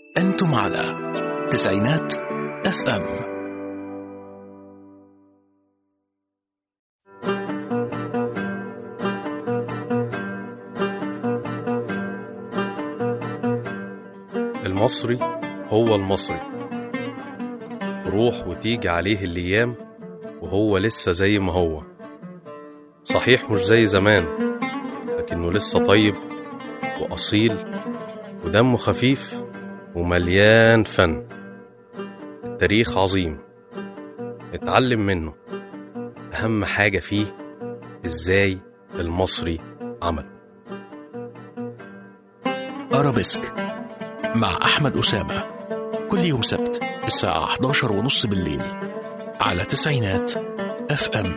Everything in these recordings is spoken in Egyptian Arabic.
أنتم على تسعينات اف ام المصري هو المصري تروح وتيجي عليه الأيام وهو لسه زي ما هو صحيح مش زي زمان لكنه لسه طيب وأصيل ودمه خفيف ومليان فن التاريخ عظيم اتعلم منه أهم حاجة فيه إزاي المصري عمل أرابيسك مع أحمد أسامة كل يوم سبت الساعة 11 ونص بالليل على تسعينات اف ام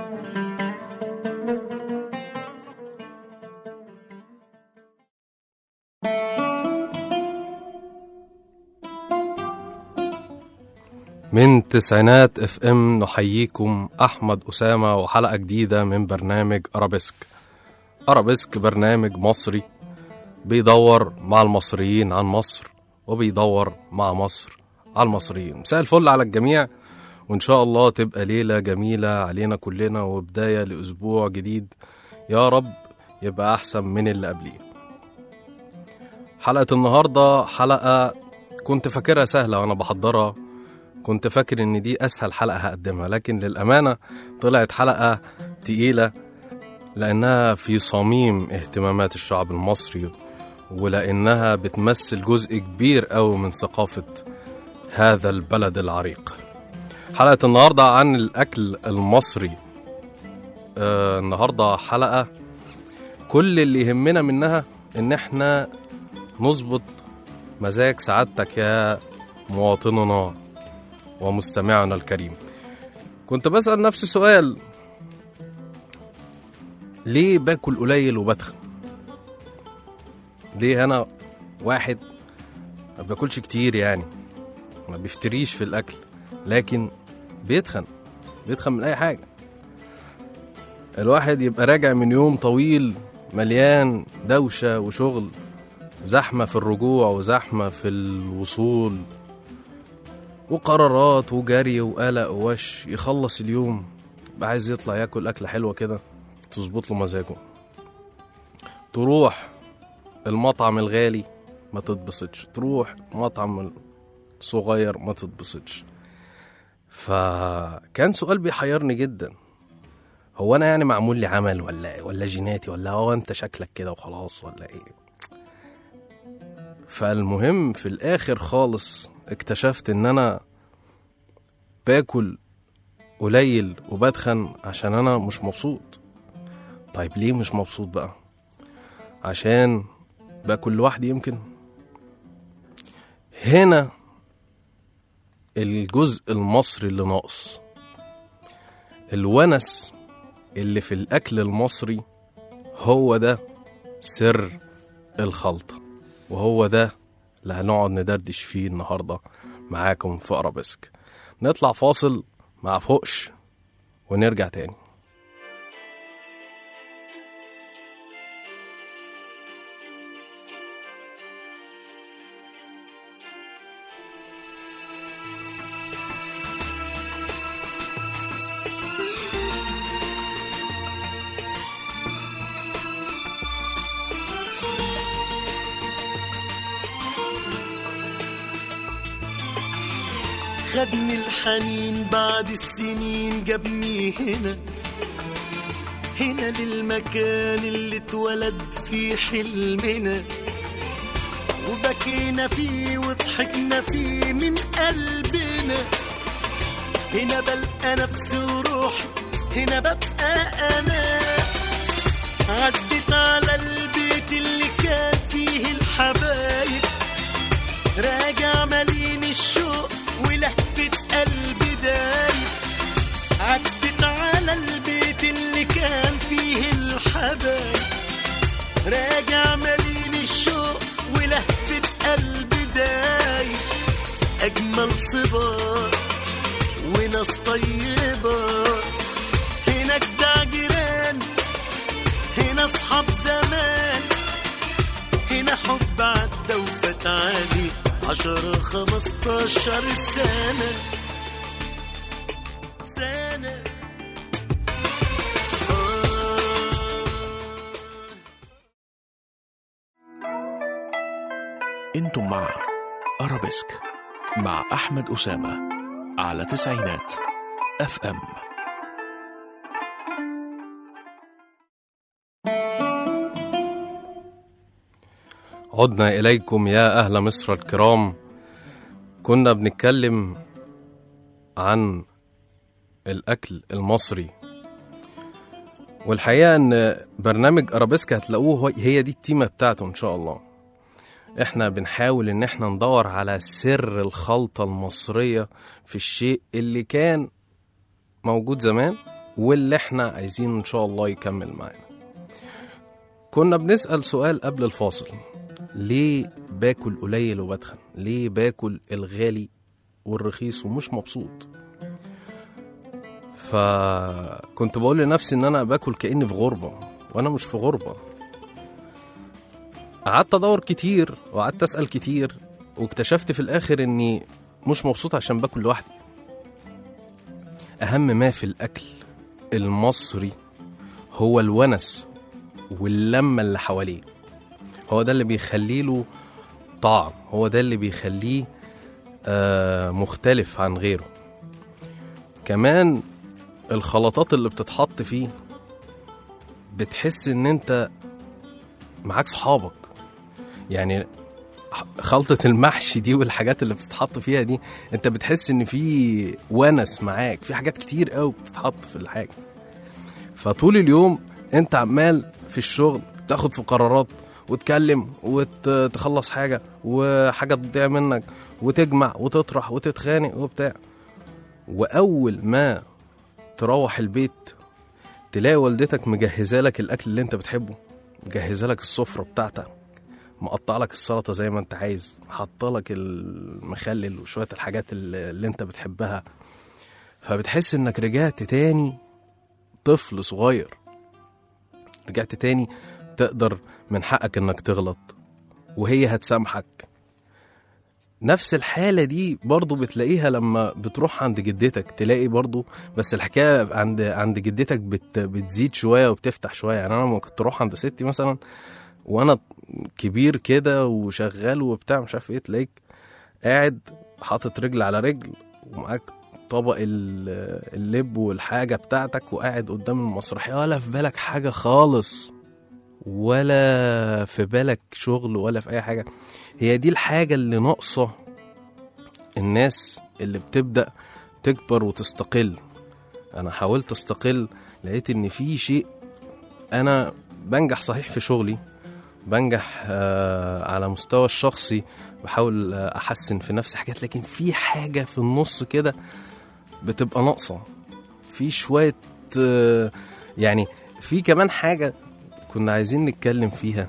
من تسعينات اف ام نحييكم احمد اسامه وحلقه جديده من برنامج ارابيسك ارابيسك برنامج مصري بيدور مع المصريين عن مصر وبيدور مع مصر على المصريين مساء الفل على الجميع وان شاء الله تبقى ليله جميله علينا كلنا وبدايه لاسبوع جديد يا رب يبقى احسن من اللي قبليه حلقه النهارده حلقه كنت فاكرها سهله وانا بحضرها كنت فاكر ان دي اسهل حلقه هقدمها لكن للامانه طلعت حلقه تقيله لانها في صميم اهتمامات الشعب المصري ولانها بتمثل جزء كبير قوي من ثقافه هذا البلد العريق حلقه النهارده عن الاكل المصري آه النهارده حلقه كل اللي يهمنا منها ان احنا نظبط مزاج سعادتك يا مواطننا ومستمعنا الكريم كنت بسأل نفسي سؤال ليه باكل قليل وبتخن ليه انا واحد ما باكلش كتير يعني ما بيفتريش في الاكل لكن بيتخن بيتخن من اي حاجه الواحد يبقى راجع من يوم طويل مليان دوشه وشغل زحمه في الرجوع وزحمه في الوصول وقرارات وجري وقلق ووش يخلص اليوم يبقى عايز يطلع ياكل أكلة حلوة كده تظبط له مزاجه تروح المطعم الغالي ما تتبسطش تروح مطعم صغير ما تتبسطش فكان سؤال بيحيرني جدا هو انا يعني معمول لي عمل ولا ولا جيناتي ولا هو انت شكلك كده وخلاص ولا ايه فالمهم في الاخر خالص اكتشفت ان انا باكل قليل وبتخن عشان انا مش مبسوط طيب ليه مش مبسوط بقى عشان باكل لوحدي يمكن هنا الجزء المصري اللي ناقص الونس اللي في الاكل المصري هو ده سر الخلطه وهو ده اللي هنقعد ندردش فيه النهارده معاكم في ارابيسك نطلع فاصل مع فوقش ونرجع تاني خدني الحنين بعد السنين جابني هنا هنا للمكان اللي اتولد فيه حلمنا وبكينا فيه وضحكنا فيه من قلبنا هنا بلقى نفسي وروحي هنا ببقى انا عدت على البيت اللي كان فيه الحبايب راجع مليان الشوق ولهفة قلبي دايب عدت على البيت اللي كان فيه الحبايب راجع مليان الشوق ولهفة قلبي دايب أجمل صبار وناس طيبة هنا جدع جيران هنا أصحاب زمان هنا حب عدى وفات عليه عشرة خمستاشر سنة سنة انتم مع ارابيسك مع احمد اسامه على تسعينات اف ام عدنا إليكم يا أهل مصر الكرام كنا بنتكلم عن الأكل المصري والحقيقة إن برنامج أرابيسك هتلاقوه هو- هي دي التيمة بتاعته إن شاء الله إحنا بنحاول إن إحنا ندور على سر الخلطة المصرية في الشيء اللي كان موجود زمان واللي إحنا عايزين إن شاء الله يكمل معانا كنا بنسأل سؤال قبل الفاصل ليه باكل قليل وبتخن ليه باكل الغالي والرخيص ومش مبسوط فكنت بقول لنفسي ان انا باكل كاني في غربه وانا مش في غربه قعدت ادور كتير وقعدت اسال كتير واكتشفت في الاخر اني مش مبسوط عشان باكل لوحدي اهم ما في الاكل المصري هو الونس واللمه اللي حواليه هو ده اللي بيخليه له طعم هو ده اللي بيخليه آه مختلف عن غيره كمان الخلطات اللي بتتحط فيه بتحس ان انت معاك صحابك يعني خلطة المحشي دي والحاجات اللي بتتحط فيها دي انت بتحس ان في ونس معاك في حاجات كتير قوي بتتحط في الحاجة فطول اليوم انت عمال في الشغل تاخد في قرارات وتكلم وتخلص حاجة وحاجة تضيع منك وتجمع وتطرح وتتخانق وبتاع وأول ما تروح البيت تلاقي والدتك مجهزة لك الأكل اللي أنت بتحبه مجهزة لك السفرة بتاعتك مقطع لك السلطة زي ما أنت عايز حاطة لك المخلل وشوية الحاجات اللي اللي أنت بتحبها فبتحس إنك رجعت تاني طفل صغير رجعت تاني تقدر من حقك انك تغلط وهي هتسامحك نفس الحالة دي برضو بتلاقيها لما بتروح عند جدتك تلاقي برضو بس الحكاية عند عند جدتك بت بتزيد شوية وبتفتح شوية يعني أنا لما كنت أروح عند ستي مثلا وأنا كبير كده وشغال وبتاع مش عارف إيه تلاقيك قاعد حاطط رجل على رجل ومعاك طبق ال- اللب والحاجة بتاعتك وقاعد قدام المسرحية ولا في بالك حاجة خالص ولا في بالك شغل ولا في اي حاجه هي دي الحاجه اللي ناقصه الناس اللي بتبدا تكبر وتستقل انا حاولت استقل لقيت ان في شيء انا بنجح صحيح في شغلي بنجح آه على مستوى الشخصي بحاول آه، احسن في نفسي حاجات لكن في حاجه في النص كده بتبقى ناقصه في شويه آه يعني في كمان حاجه كنا عايزين نتكلم فيها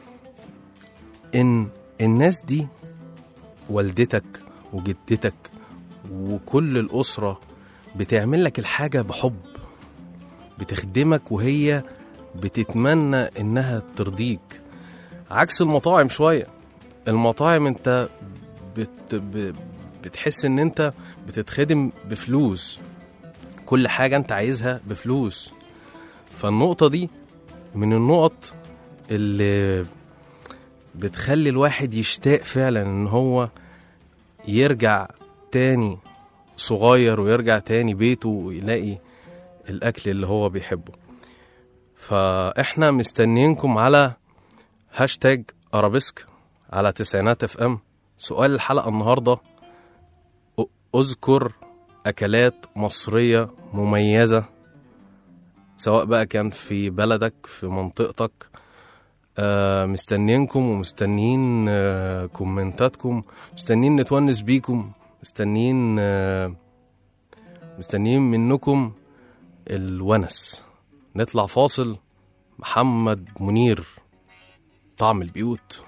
ان الناس دي والدتك وجدتك وكل الأسرة بتعمل لك الحاجة بحب بتخدمك وهي بتتمنى إنها ترضيك عكس المطاعم شوية المطاعم انت بت ب- بتحس ان انت بتتخدم بفلوس كل حاجة انت عايزها بفلوس فالنقطة دي من النقط اللي بتخلي الواحد يشتاق فعلا ان هو يرجع تاني صغير ويرجع تاني بيته ويلاقي الاكل اللي هو بيحبه فاحنا مستنيينكم على هاشتاج ارابيسك على تسعينات اف ام سؤال الحلقه النهارده أ- اذكر اكلات مصريه مميزه سواء بقى كان في بلدك في منطقتك آه مستنيينكم ومستنيين آه كومنتاتكم مستنيين نتونس بيكم مستنيين آه مستنيين منكم الونس نطلع فاصل محمد منير طعم البيوت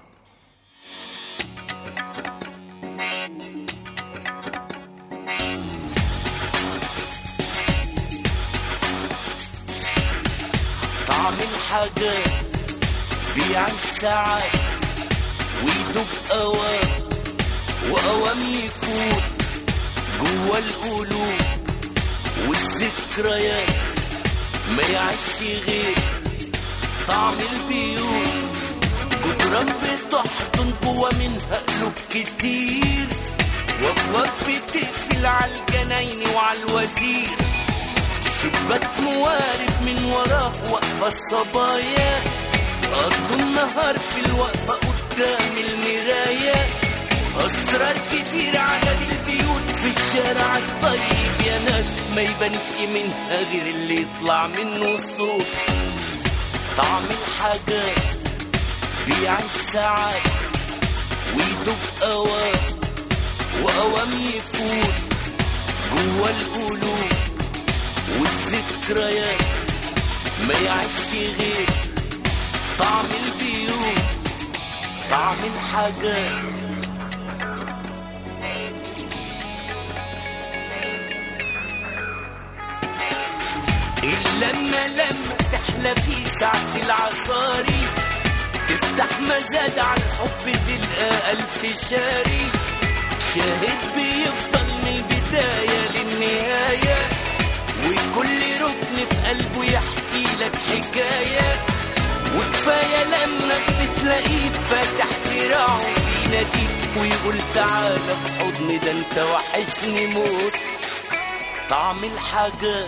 طعم الحاجات بيع الساعات ويدوب اوقات جوا القلوب والذكريات ما يعيش غير طعم البيوت جدران بتحضن جوا منها قلوب كتير وابواب بتقفل على الجناين وعلى الوزير شباك موارب من وراه واقفة الصبايا قضوا النهار في الوقفة قدام المراية أسرار كتير عدد البيوت في الشارع الطيب يا ناس ما يبانش منها غير اللي يطلع منه الصوت طعم الحاجات بيعيش ساعات ويدوب أوام وأوام يفوت جوا القلوب والذكريات ما يعيش غير طعم البيوت طعم الحاجات اللمة لما تحلى في ساعة العصاري تفتح مزاد على الحب تلقى ألف شاري شاهد بيفضل من البداية للنهاية وكل ركن في قلبه يحكي لك حكاية وكفاية لما بتلاقيه فاتح دراعه بيناديك ويقول تعالى في حضني ده انت وحشني موت طعم الحاجات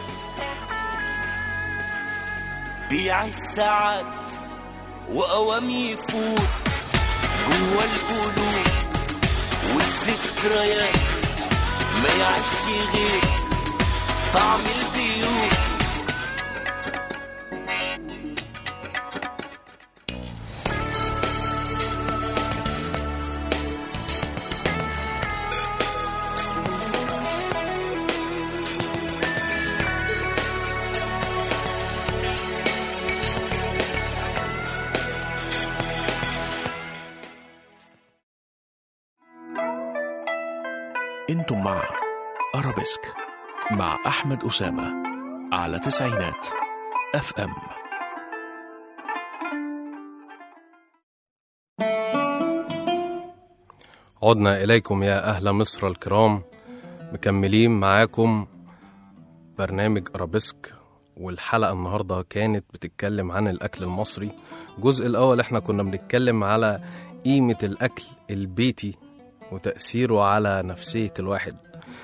بيعيش ساعات وأوام يفوت جوا القلوب والذكريات ما يعيش غير طعم البيوت انتم مع ارابيسك مع احمد اسامه على تسعينات اف ام عدنا إليكم يا أهل مصر الكرام مكملين معاكم برنامج أرابيسك والحلقة النهاردة كانت بتتكلم عن الأكل المصري الجزء الأول احنا كنا بنتكلم على قيمة الأكل البيتي وتأثيره على نفسية الواحد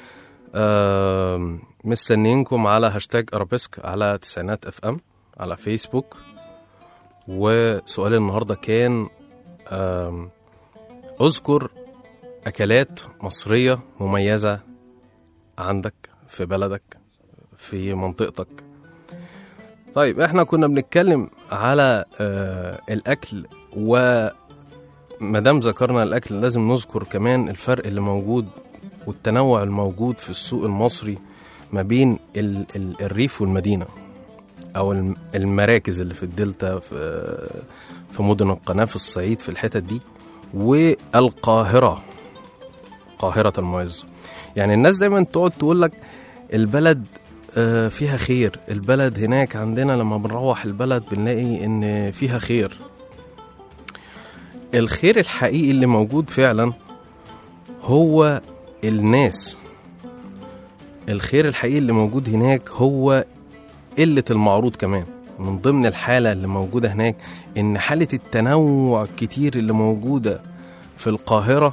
آم، مستنيينكم على هاشتاج أرابيسك على تسعينات اف ام على فيسبوك وسؤال النهاردة كان آم، اذكر أكلات مصرية مميزة عندك في بلدك في منطقتك طيب احنا كنا بنتكلم على آه الأكل ومادام ذكرنا الأكل لازم نذكر كمان الفرق اللي موجود والتنوع الموجود في السوق المصري ما بين ال ال الريف والمدينة أو الم- المراكز اللي في الدلتا في, في مدن القناة في الصعيد في الحتت دي والقاهرة قاهرة المعز يعني الناس دايما تقعد تقول لك البلد آه، فيها خير البلد هناك عندنا لما بنروح البلد بنلاقي ان فيها خير الخير الحقيقي اللي موجود فعلا هو الناس الخير الحقيقي اللي موجود هناك هو قلة المعروض كمان من ضمن الحالة اللي موجودة هناك إن حالة التنوع الكتير اللي موجودة في القاهرة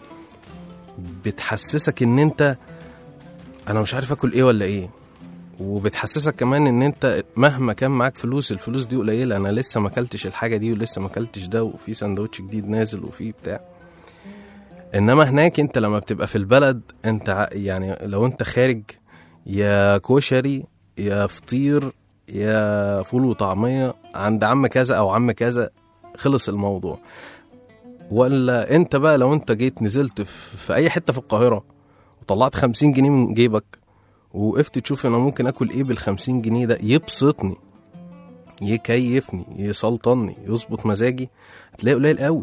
بتحسسك إن أنت أنا مش عارف آكل إيه ولا إيه وبتحسسك كمان إن أنت مهما كان معاك فلوس الفلوس دي قليلة أنا لسه ما أكلتش الحاجة دي ولسه ما أكلتش ده وفي سندوتش جديد نازل وفي بتاع انما هناك انت لما بتبقى في البلد انت ع- يعني لو انت خارج يا كشري يا فطير يا فول وطعميه عند عم كذا او عم كذا خلص الموضوع ولا انت بقى لو انت جيت نزلت في في اي حته في القاهره وطلعت خمسين جنيه من جيبك ووقفت تشوف انا ممكن اكل ايه بالخمسين جنيه ده يبسطني يكيفني يسلطني يظبط مزاجي هتلاقي قليل قوي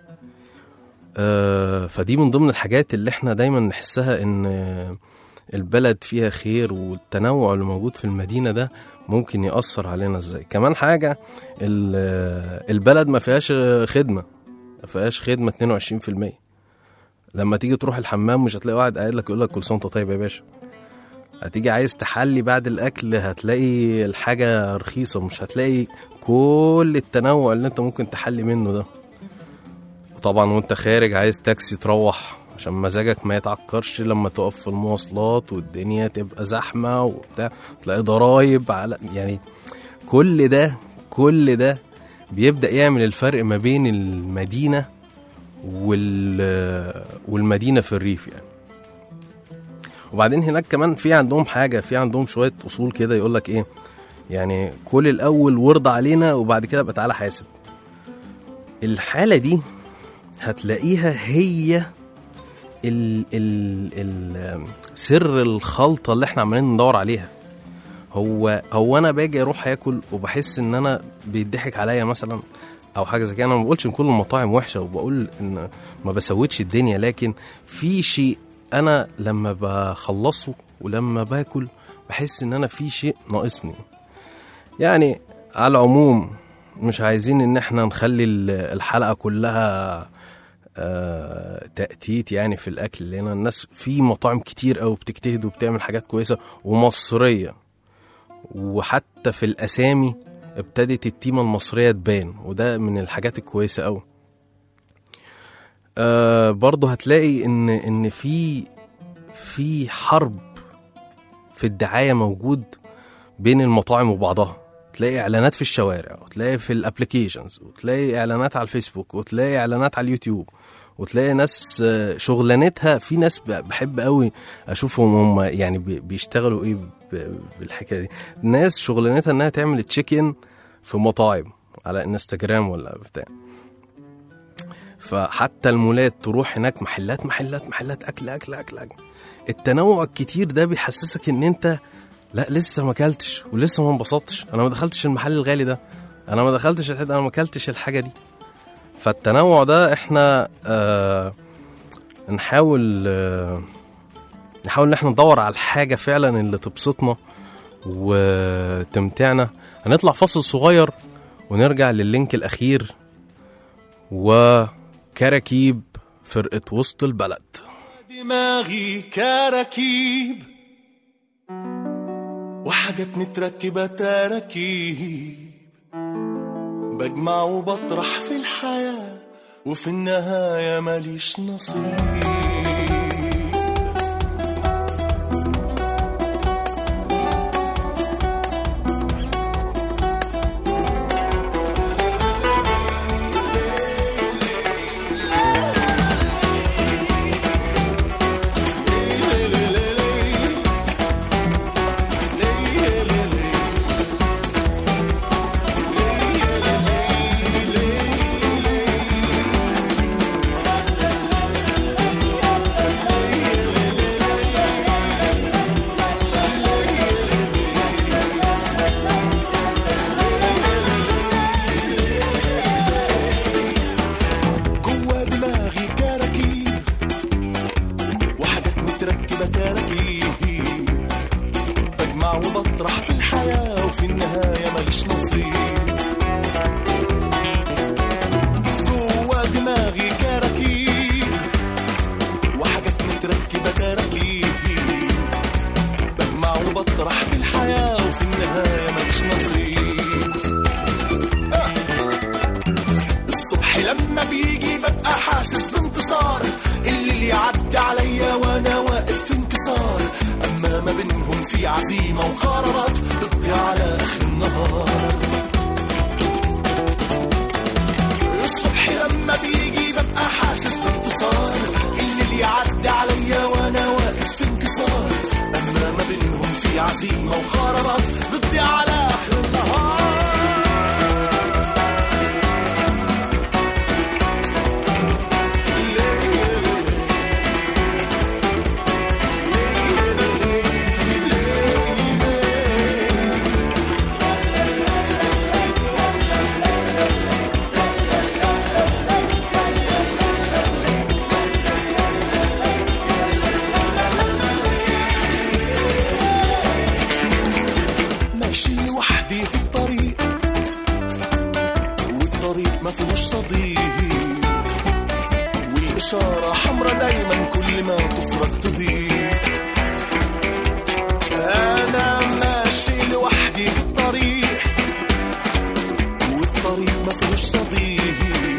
آه، فدي من ضمن الحاجات اللي احنا دايما نحسها ان آه، البلد فيها خير والتنوع اللي موجود في المدينة ده ممكن يأثر علينا ازاي كمان حاجة ال- آه، البلد ما فيهاش آه، خدمة ما فيهاش خدمة 22% لما تيجي تروح الحمام مش هتلاقي واحد قاعد لك يقول لك كل سنه وانت طيب يا باشا هتيجي عايز تحلي بعد الاكل هتلاقي الحاجه رخيصه مش هتلاقي كل التنوع اللي انت ممكن تحلي منه ده وطبعا وانت خارج عايز تاكسي تروح عشان مزاجك ما يتعكرش لما تقف في المواصلات والدنيا تبقى زحمه وبتاع تلاقي ضرايب على يعني كل ده كل ده بيبدا يعمل الفرق ما بين المدينه وال والمدينه في الريف يعني وبعدين هناك كمان في عندهم حاجه في عندهم شويه اصول كده يقول لك ايه يعني كل الاول وارضى علينا وبعد كده بقى تعالى حاسب الحاله دي هتلاقيها هي ال ال ال سر الخلطه اللي احنا عمالين ندور عليها هو هو انا باجي اروح اكل وبحس ان انا بيضحك عليا مثلا او حاجه زي كده انا ما بقولش ان كل المطاعم وحشه وبقول ان ما بسودش الدنيا لكن في شيء انا لما بخلصه ولما باكل بحس ان انا في شيء ناقصني يعني على العموم مش عايزين ان احنا نخلي ال- الحلقه كلها آه، تأتيت يعني في الاكل لان الناس في مطاعم كتير قوي بتجتهد وبتعمل حاجات كويسه ومصريه وحتى في الاسامي ابتدت التيمه المصريه تبان وده من الحاجات الكويسه قوي آه برضه هتلاقي ان ان في في حرب في الدعايه موجود بين المطاعم وبعضها تلاقي اعلانات في الشوارع وتلاقي في الابلكيشنز وتلاقي اعلانات على الفيسبوك وتلاقي اعلانات على اليوتيوب وتلاقي ناس آه، شغلانتها في ناس ب- بحب قوي اشوفهم هم يعني بي- بيشتغلوا ايه ب- بالحكايه دي ناس شغلانتها انها تعمل تشيكن في مطاعم على انستجرام ولا بتاع فحتى المولات تروح هناك محلات محلات محلات اكل اكل اكل اكل التنوع الكتير ده بيحسسك ان انت لا لسه ما اكلتش ولسه ما انبسطتش انا ما دخلتش المحل الغالي ده انا ما دخلتش الحته انا ما اكلتش الحاجه دي فالتنوع ده احنا آه نحاول آه نحاول ان احنا ندور على الحاجه فعلا اللي تبسطنا وتمتعنا هنطلع فاصل صغير ونرجع للينك الاخير وكراكيب فرقه وسط البلد دماغي كراكيب وحاجات متركبة تراكيب بجمع وبطرح في الحياة وفي النهاية ماليش نصيب جوا دماغي كراكيب وحاجات متركبة تراكيب بجمع وبطرح في الحياة وفي النهاية ماليش نصيب جوا دماغي كراكيب وحاجات متركبة تراكيب بجمع وبطرح في الحياة وفي النهاية ماليش نصيب الصبح لما بيجي ببقى حاسس بانتصار اللي يعدي عليا وانا واقف في انكسار اما ما بينهم في عزيمه وقرارات بتضيع على اخر النهار الصبح لما بيجي ببقى حاسس بانتصار اللي يعدي عليا وانا واقف في انكسار اما ما بينهم في عزيمه وقرارات بتضيع على اخر النهار حمرا دايما كل ما تفرق تضيق انا ماشي لوحدي في الطريق والطريق ما فيهوش صديق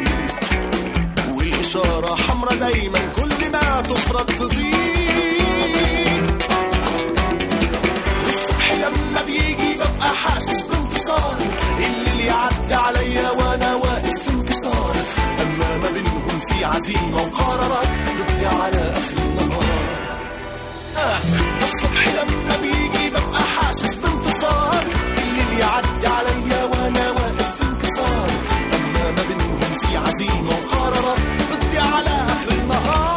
والإشارة حمرا دايما كل ما تفرق تضيق الصبح لما بيجي ببقى حاسس بانتصار الليل يعدي عليا وانا واقف في انكسار اما ما بينهم في عزيمة وقرارات بدي على اخر النهار آه، الصبح لما بيجي ببقى حاسس بانتصار الليل يعدي عليا وانا واقف في انكسار اما ما بينهم في عزيمة وقرارات بدي على اخر النهار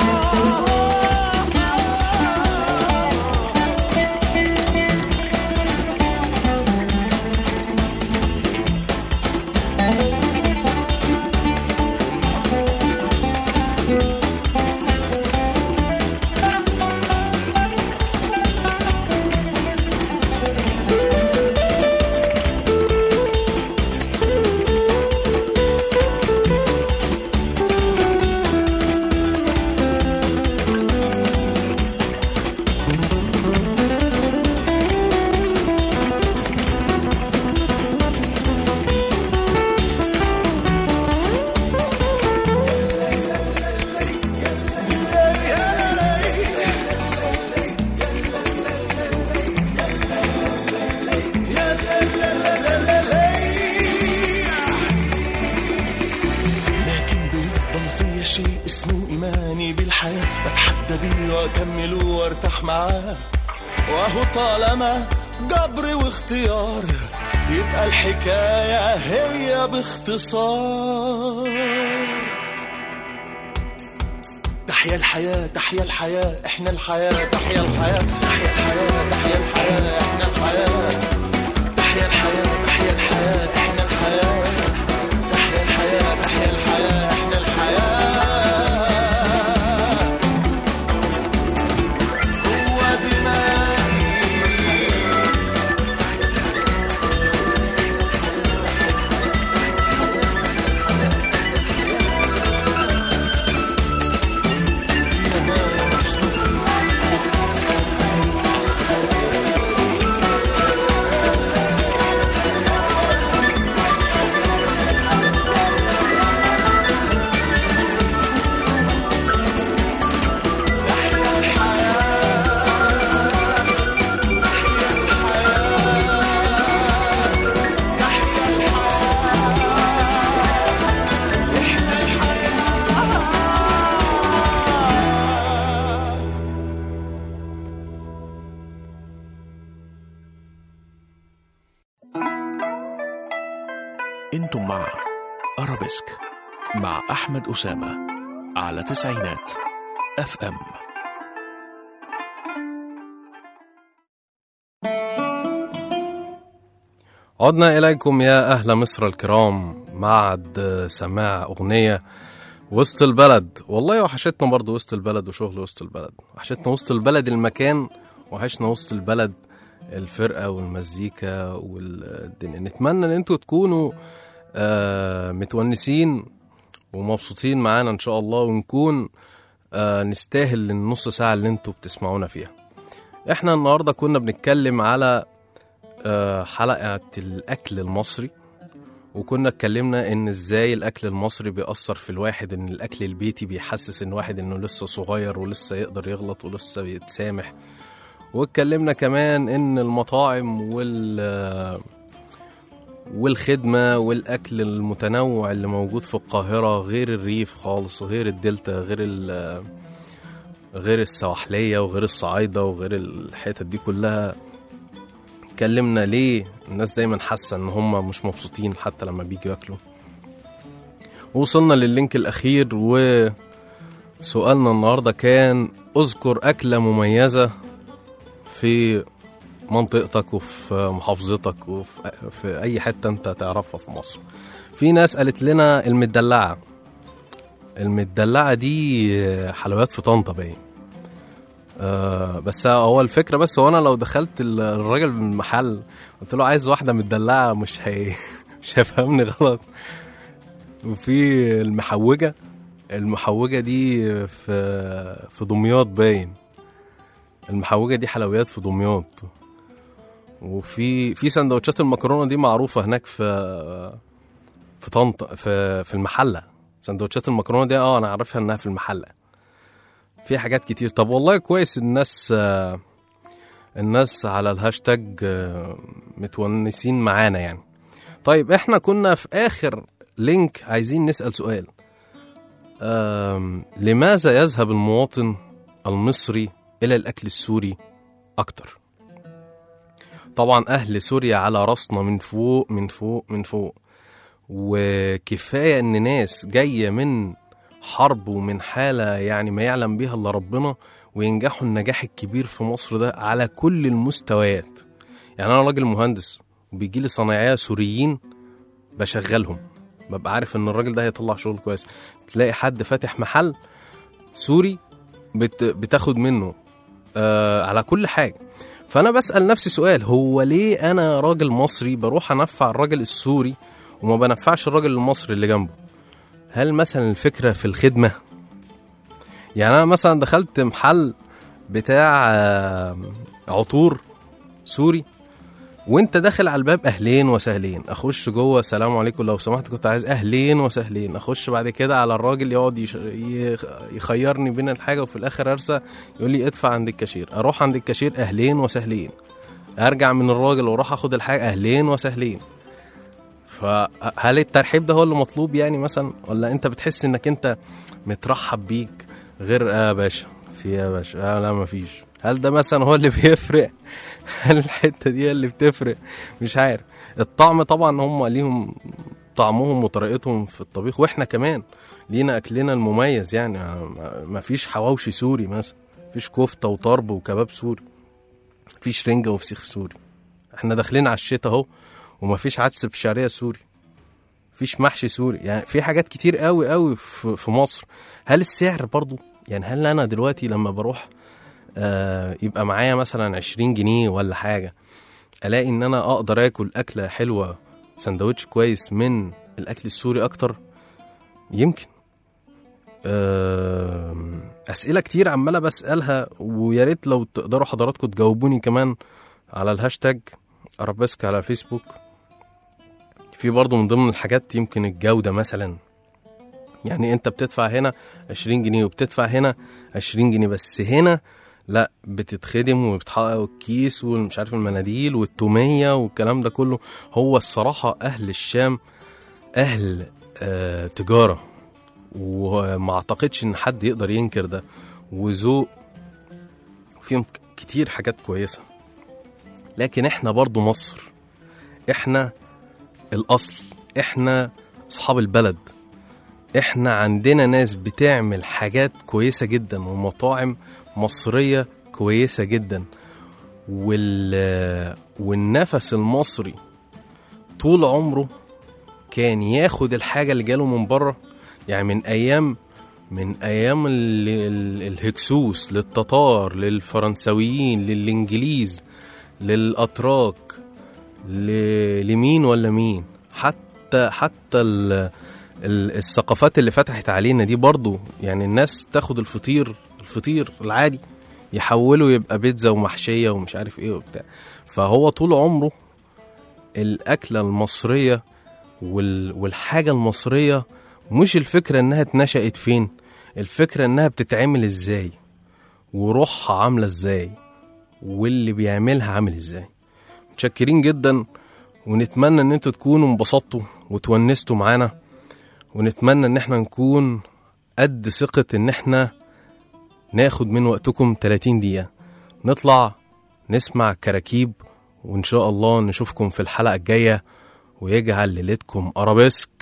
لكن بيفضل فيا شيء اسمه إيماني بالحياة بتحدى بيه وأكمل وارتاح معاه وهو طالما جبر واختيار يبقى الحكاية هي باختصار تحيا الحياة تحيا الحياة احنا الحياة تحيا الحياة تحيا الحياة تحيا الحياة احنا الحياة تحيا الحياة تحيا الحياة احنا الحياة تحيا الحياة تحيا الحياة احنا الحياة هو دماغي انتم مع ارابيسك مع احمد اسامه على تسعينات اف ام عدنا إليكم يا أهل مصر الكرام بعد سماع أغنية وسط البلد والله وحشتنا برضو وسط البلد وشغل وسط البلد وحشتنا وسط البلد المكان وحشنا وسط البلد الفرقة والمزيكا والدنيا نتمنى ان انتوا تكونوا آه متونسين ومبسوطين معانا ان شاء الله ونكون آه نستاهل النص ساعة اللي انتوا بتسمعونا فيها احنا النهاردة كنا بنتكلم على آه، حلقة الأكل المصري وكنا اتكلمنا ان ازاي الاكل المصري بيأثر في الواحد ان الاكل البيتي بيحسس ان واحد انه لسه صغير ولسه يقدر يغلط ولسه بيتسامح واتكلمنا كمان ان المطاعم وال والخدمة والأكل المتنوع اللي موجود في القاهرة غير الريف خالص غير الدلتا غير ال غير السواحلية وغير الصعايدة وغير الحتت دي كلها اتكلمنا ليه الناس دايما حاسة ان هم مش مبسوطين حتى لما بيجوا ياكلوا وصلنا لللينك الأخير وسؤالنا النهاردة كان اذكر أكلة مميزة في منطقتك وفي محافظتك وفي في أي حتة أنت تعرفها في مصر في ناس قالت لنا المدلعة المدلعة دي حلويات في طنطا باين آه بس هو الفكرة بس هو أنا لو دخلت ال- الراجل من المحل قلت له عايز واحدة مدلعة مش هي مش هيفهمني غلط وفي المحوجة المحوجة دي في في دمياط باين المحوجة دي حلويات في دمياط وفي في سندوتشات المكرونة دي معروفة هناك في في طنطا في في المحلة سندوتشات المكرونة دي اه انا عارفها انها في المحلة في حاجات كتير طب والله كويس الناس آه، الناس على الهاشتاج آه، متونسين معانا يعني طيب احنا كنا في اخر لينك عايزين نسأل سؤال آم، لماذا يذهب المواطن المصري إلى الأكل السوري أكتر؟ طبعا أهل سوريا على راسنا من فوق من فوق من فوق وكفاية إن ناس جاية من حرب ومن حالة يعني ما يعلم بها إلا ربنا وينجحوا النجاح الكبير في مصر ده على كل المستويات يعني أنا راجل مهندس وبيجي لي صنايعية سوريين بشغلهم ببقى عارف ان الراجل ده هيطلع شغل كويس تلاقي حد فاتح محل سوري بت بتاخد منه آه على كل حاجه فانا بسال نفسي سؤال هو ليه انا راجل مصري بروح انفع الراجل السوري وما بنفعش الراجل المصري اللي جنبه هل مثلا الفكره في الخدمه يعني انا مثلا دخلت محل بتاع آه، عطور سوري وانت داخل على الباب اهلين وسهلين اخش جوه السلام عليكم لو سمحت كنت عايز اهلين وسهلين اخش بعد كده على الراجل يقعد يش... يخ- يخيرني بين الحاجه وفي الاخر ارسى يقول لي ادفع عند الكاشير اروح عند الكاشير اهلين وسهلين ارجع من الراجل واروح اخد الحاجه اهلين وسهلين فهل الترحيب ده هو اللي مطلوب يعني مثلا ولا انت بتحس انك انت مترحب بيك غير اه يا باشا في إيه يا باشا آه لا مفيش هل ده مثلا هو اللي بيفرق هل الحته دي هي اللي بتفرق مش عارف الطعم طبعا هم ليهم طعمهم وطريقتهم في الطبيخ واحنا كمان لينا اكلنا المميز يعني ما- ما فيش حواوشي سوري مثلا فيش كفته وطرب وكباب سوري فيش رنجه وفسيخ سوري احنا داخلين على الشتاء اهو وما فيش عدس بشعريه سوري فيش محشي سوري يعني في حاجات كتير قوي قوي في في مصر هل السعر برضو يعني هل انا دلوقتي لما بروح آه يبقى معايا مثلا 20 جنيه ولا حاجه الاقي ان انا اقدر اكل اكله حلوه سندوتش كويس من الاكل السوري اكتر يمكن آم، اسئله كتير عماله بسالها ويا ريت لو تقدروا حضراتكم تجاوبوني كمان على الهاشتاج ارابيسك على فيسبوك في برضه من ضمن الحاجات يمكن الجوده مثلا يعني انت بتدفع هنا 20 جنيه وبتدفع هنا 20 جنيه بس هنا لا بتتخدم وبتحقق الكيس ومش عارف المناديل والتومية والكلام ده كله هو الصراحة أهل الشام أهل آه تجارة وما أعتقدش إن حد يقدر ينكر ده وذوق فيهم ك- كتير حاجات كويسة لكن إحنا برضو مصر إحنا الأصل إحنا أصحاب البلد إحنا عندنا ناس بتعمل حاجات كويسة جدا ومطاعم مصرية كويسة جدا وال والنفس المصري طول عمره كان ياخد الحاجة اللي جاله من بره يعني من أيام من أيام ال- ال- الهكسوس للتتار للفرنسويين للإنجليز للأتراك ل- لمين ولا مين حتى حتى ال ال- الثقافات اللي فتحت علينا دي برضو يعني الناس تاخد الفطير الفطير العادي يحوله يبقى بيتزا ومحشية ومش عارف ايه وبتاع فهو طول عمره الأكلة المصرية وال والحاجة المصرية مش الفكرة انها اتنشأت فين الفكرة انها بتتعمل ازاي وروحها عاملة ازاي واللي بيعملها عامل ازاي متشكرين جدا ونتمنى ان انتوا تكونوا انبسطتوا وتونستوا معانا ونتمنى ان احنا نكون قد ثقة ان احنا ناخد من وقتكم 30 دقيقة نطلع نسمع كراكيب وان شاء الله نشوفكم في الحلقة الجاية ويجعل ليلتكم أرابيسك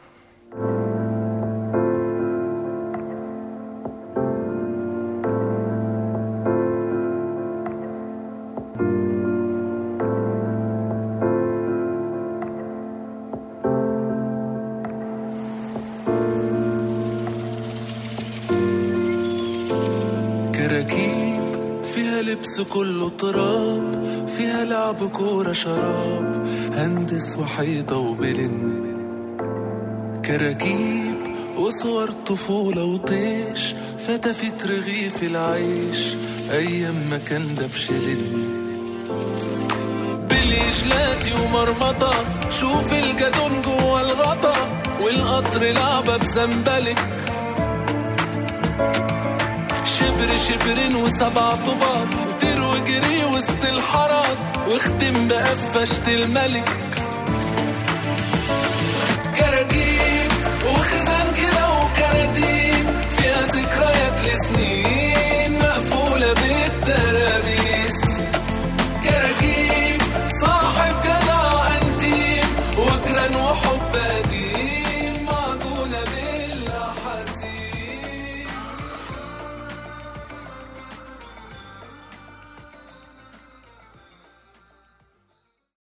كراكيب فيها لبس كله تراب فيها لعب كورة شراب هندس وحيطة وبلن كراكيب وصور طفولة وطيش فتفت رغيف العيش أيام ما كان ده بشلل بالجلاتي ومرمطة شوف الجدون جوا الغطا والقطر لعبة بزنبلك شبر شبرين وسبع طباط وطير وجري وسط الحارات واختم بقفشة الملك